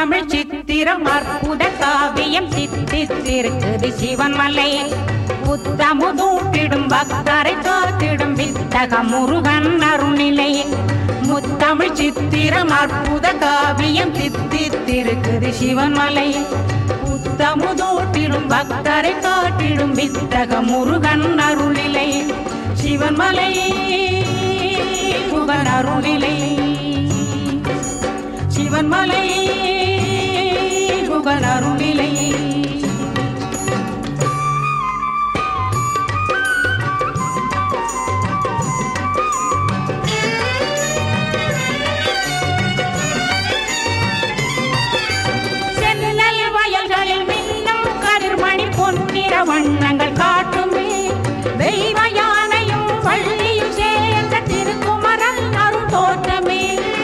முத்தமிழ் சித்திரம் அற்புத காவியம் சித்தித்திருக்குது சிவன்மலை புத்தமுதூட்டிடும் பக்தரை காத்திடும் வித்தக முருகன் அருள்நிலை முத்தமிழ் சித்திரம் அற்புத காவியம் சித்தித்திருக்குது சிவன்மலை புத்தமுதூட்டிடும் பக்தரை காட்டிடும் வித்தக முருகன் அருளிலை சிவன்மலை முகன் அருளிலை சிவன்மலை முகன் அருளிலை சென்னல் வயல்களில் மின்னும் கதிர்மணி பொன்னிற வண்ணங்கள் காட்டுமே தெய்வ யானையும் வள்ளியும் சேர்ந்த திருக்குமரன் அருள் தோற்றமே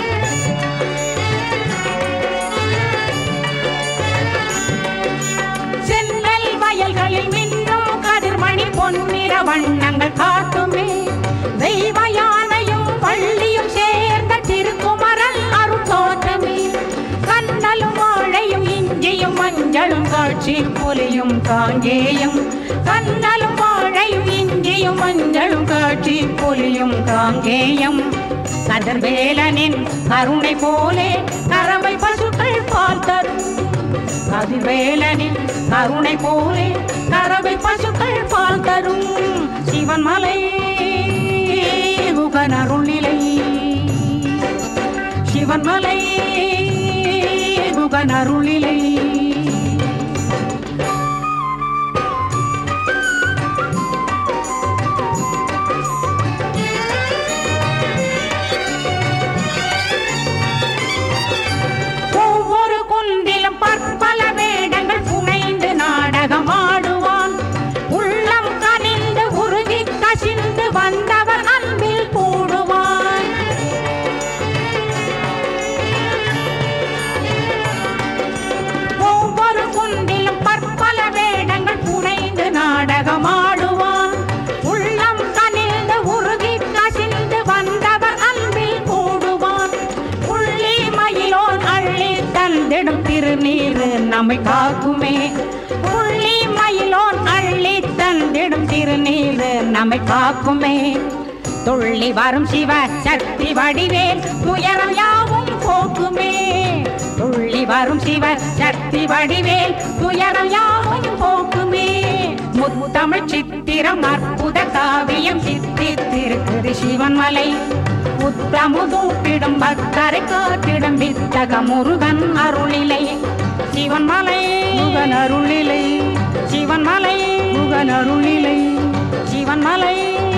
சென்னல் வயல்களில் மின்னும் கதிர்மணி பொன்னிற வண்ணங்கள் காட்டுமே தெய்வ யானையும் வள்ளியும் சேர்ந்த திருக்குமரன் அருள் தோற்றமே கண்ணலும் வாழையும் இஞ்சியும் மஞ்சளும் காட்சி புலியும் காங்கேயம் கண்ணலும் வாழையும் இஞ்சியும் மஞ்சளும் காட்சி புலியும் காங்கேயம் கதிர்வேலனின் கருணை போலே கறவை பசுக்கள் பால் தரும் கதிர்வேலனின் கருணை போலே கறவை பசுக்கள் பால் தரும் சிவன் மலை முகன் அருள்நிலை சிவன் மலை முகன் அருளிலை ஒவ்வொரு குன்றிலும் பற்பல வேடங்கள் புனைந்து நாடகம் ஆடுவான் உள்ளம் கனிந்து உருகி கசிந்து வந்தவர் அன்பில் கூடுவான் ஒவ்வொரு குன்றிலும் பற்பல வேடங்கள் புனைந்து நாடகம் ஆடுவான் உள்ளம் கனிந்து உருகி கசிந்து வந்தவர் அன்பில் கூடுவான் உள்ளி மயிலோன் அள்ளி தந்திடும் திருநீர் நம்மை காக்குமே உள்ளி மயிலோன் அள்ளி தந்திடும் திருநீர் நம்மை காக்குமே துள்ளி வரும் சிவ சக்தி வடிவேல் துயரம் யாவும் போக்குமே துள்ளி வரும் சிவ சக்தி வடிவேல் துயரம் யாவும் போக்குமே முத்தமிழ் சித்திரம் அற்புத காவியம் சித்தித்திருக்குது சிவன் மலை புத்தமுதூட்டிடும் பக்தரை காத்திடும் வித்தக முருகன் அருளிலை சிவன் மலை முகன் அருளிலை சிவன் மலை முகன் அருளிலை சிவன் மலை